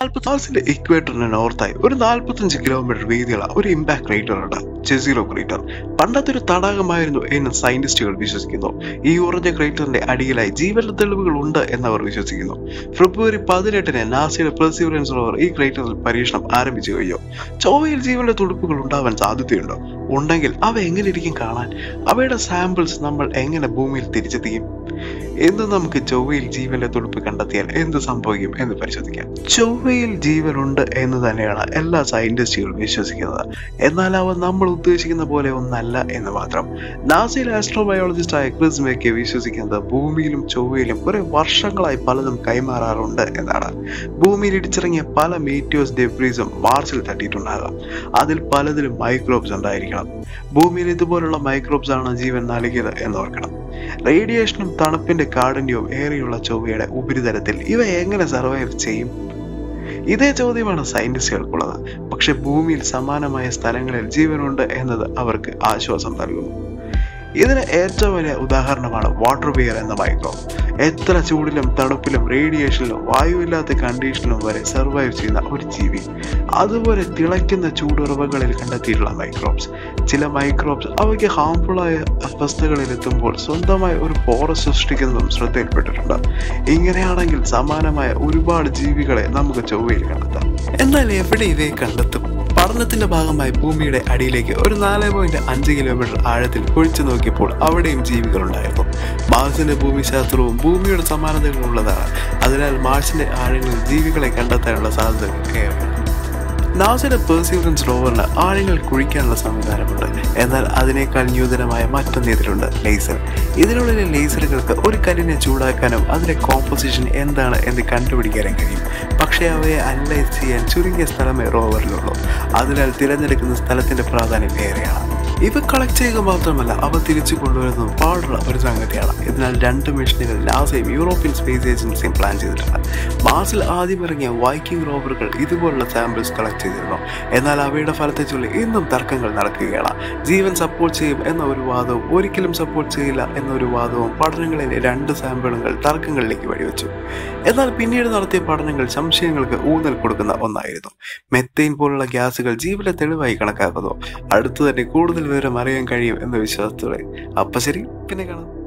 മാർസിന്റെ ഇക്വേറ്ററിന് നോർത്തായി ഒരു നാൽപ്പത്തഞ്ച് കിലോമീറ്റർ വീതിയുള്ള ഒരു ഇമ്പാക്ട് ക്രേറ്റർ ഉണ്ട് ചെസീറോ ക്രേറ്റർ പണ്ടത്തെ ഒരു തടാകമായിരുന്നു എന്ന് സയന്റിസ്റ്റുകൾ വിശ്വസിക്കുന്നു ഈ ഉറഞ്ഞ ക്രേറ്ററിന്റെ അടിയിലായി ജീവന്റെ തെളിവുകൾ ഉണ്ട് എന്ന് അവർ വിശ്വസിക്കുന്നു ഫെബ്രുവരി പതിനെട്ടിന് നാസയുടെ പെർസിവറൻസ് റോവർ ഈ ക്രേറ്ററിൽ പരീക്ഷണം ആരംഭിച്ചു കഴിഞ്ഞു ചൊവ്വയിൽ ജീവന്റെ തുടുപ്പുകൾ ഉണ്ടാവാൻ സാധ്യതയുണ്ടോ ഉണ്ടെങ്കിൽ അവ എങ്ങനെ ഇരിക്കും കാണാൻ അവയുടെ സാമ്പിൾസ് നമ്മൾ എങ്ങനെ ഭൂമിയിൽ തിരിച്ചെത്തിക്കും എന്ന് നമുക്ക് ചൊവ്വയിൽ ജീവന്റെ തുടുപ്പ് കണ്ടെത്തിയാൽ എന്ത് സംഭവിക്കും എന്ന് പരിശോധിക്കാം ചൊവ്വയിൽ ജീവനുണ്ട് എന്ന് തന്നെയാണ് എല്ലാ സയന്റിസ്റ്റുകളും വിശ്വസിക്കുന്നത് എന്നാൽ അവ നമ്മൾ ഉദ്ദേശിക്കുന്ന പോലെ ഒന്നല്ല എന്ന് മാത്രം നാസയിലെ ആസ്ട്രോബയോളജിസ്റ്റായ ക്രിസ് മേക്കെ വിശ്വസിക്കുന്നത് ഭൂമിയിലും ചൊവ്വയിലും കുറെ വർഷങ്ങളായി പലതും കൈമാറാറുണ്ട് എന്നാണ് ഭൂമിയിൽ ഇടിച്ചിറങ്ങിയ പല മീറ്റിയോസ് ഡെബ്രീസും മാർസിൽ തട്ടിയിട്ടുണ്ടാകാം അതിൽ പലതിലും മൈക്രോബ്സ് ഉണ്ടായിരിക്കണം ഭൂമിയിൽ ഇതുപോലുള്ള മൈക്രോബ്സ് ആണ് ജീവൻ നൽകിയത് എന്ന് ഓർക്കണം റേഡിയേഷനും തണുപ്പിന്റെ കാഠിന്യവും ഏറെയുള്ള ചൊവ്വയുടെ ഉപരിതലത്തിൽ ഇവ എങ്ങനെ സർവൈവ് ചെയ്യും ഇതേ ചോദ്യമാണ് സയന്റിസ്റ്റുകൾക്കുള്ളത് പക്ഷെ ഭൂമിയിൽ സമാനമായ സ്ഥലങ്ങളിൽ ജീവനുണ്ട് എന്നത് അവർക്ക് ആശ്വാസം നൽകുന്നു ഇതിന് ഏറ്റവും വലിയ ഉദാഹരണമാണ് വാട്ടർ ബിയർ എന്ന മൈക്രോബ് എത്ര ചൂടിലും തണുപ്പിലും റേഡിയേഷനിലും വായുവില്ലാത്ത കണ്ടീഷനിലും വരെ സർവൈവ് ചെയ്യുന്ന ഒരു ജീവി അതുപോലെ തിളയ്ക്കുന്ന ചൂടുറവകളിൽ കണ്ടെത്തിയിട്ടുള്ള മൈക്രോബ്സ് ചില മൈക്രോബ്സ് അവയ്ക്ക് ഹാംഫുൾ ആയ അവസ്ഥകളിൽ എത്തുമ്പോൾ സ്വന്തമായി ഒരു പോറസ് സൃഷ്ടിക്കുന്നതും ശ്രദ്ധയിൽപ്പെട്ടിട്ടുണ്ട് ഇങ്ങനെയാണെങ്കിൽ സമാനമായ ഒരുപാട് ജീവികളെ നമുക്ക് ചൊവ്വയിൽ കണ്ടെത്താം എന്നാൽ എവിടെ ഇവയെ കണ്ടെത്തും പഠനത്തിന്റെ ഭാഗമായി ഭൂമിയുടെ അടിയിലേക്ക് ഒരു നാല് പോയിന്റ് അഞ്ച് കിലോമീറ്റർ ആഴത്തിൽ കുഴിച്ചു നോക്കിയപ്പോൾ അവിടെയും ജീവികളുണ്ടായിരുന്നു മാർസിന്റെ ഭൂമിശാസ്ത്രവും ഭൂമിയുടെ സമാനതകളുള്ളതാണ് അതിനാൽ മാർസിന്റെ ആഴങ്ങളിൽ ജീവികളെ കണ്ടെത്താനുള്ള സാധ്യതകൾ ഏറെ നാസയുടെ പെർസീവറൻസ് റോവറിന് ആഴങ്ങൾ കുഴിക്കാനുള്ള സംവിധാനമുണ്ട് എന്നാൽ അതിനേക്കാൾ ന്യൂതനമായ മറ്റൊന്ന് ഇതിലുണ്ട് ലേസർ ഇതിനുള്ളിലെ ലേസറുകൾക്ക് ഒരു കല്ലിനെ ചൂടാക്കാനും അതിന്റെ കോമ്പോസിഷൻ എന്താണ് എന്ന് കണ്ടുപിടിക്കാനും കഴിയും പക്ഷേ അവയെ അനലൈസ് ചെയ്യാൻ ചുരുങ്ങിയ സ്ഥലമേ റോവറിലുള്ളൂ അതിനാൽ തിരഞ്ഞെടുക്കുന്ന സ്ഥലത്തിന്റെ പ്രാധാന്യം ഏറെയാണ് ഇവ കളക്ട് ചെയ്യുക മാത്രമല്ല അവ തിരിച്ചു കൊണ്ടുവരുന്നത് പാടുള്ള ഒരു സംഗതിയാണ് ഇതിനാൽ രണ്ട് മിഷനുകൾ നാസയും യൂറോപ്യൻ സ്പേസ് ഏജൻസിയും പ്ലാൻ ചെയ്തിട്ടുണ്ട് മാർസിൽ ആദ്യം ഇറങ്ങിയ വൈക്കിംഗ് റോവറുകൾ ഇതുപോലുള്ള സാമ്പിൾസ് കളക്ട് ചെയ്തിരുന്നു എന്നാൽ അവയുടെ ഫലത്തെ ചൊല്ലി ഇന്നും തർക്കങ്ങൾ നടക്കുകയാണ് ജീവൻ സപ്പോർട്ട് ചെയ്യും എന്ന ഒരു വാദവും ഒരിക്കലും സപ്പോർട്ട് ചെയ്യില്ല എന്ന ഒരു വാദവും പഠനങ്ങളിലെ രണ്ട് സാമ്പിളുകൾ തർക്കങ്ങളിലേക്ക് വഴിവെച്ചു എന്നാൽ പിന്നീട് നടത്തിയ പഠനങ്ങൾ സംശയങ്ങൾക്ക് ഊന്നൽ കൊടുക്കുന്ന ഒന്നായിരുന്നു മെത്തൈൻ പോലുള്ള ഗ്യാസുകൾ ജീവന്റെ തെളിവായി കണക്കാക്കുന്നു അടുത്തു തന്നെ കൂടുതൽ വിവരം അറിയാൻ കഴിയും എന്ന വിശ്വാസത്തോടെ അപ്പൊ ശരി പിന്നെ കാണാം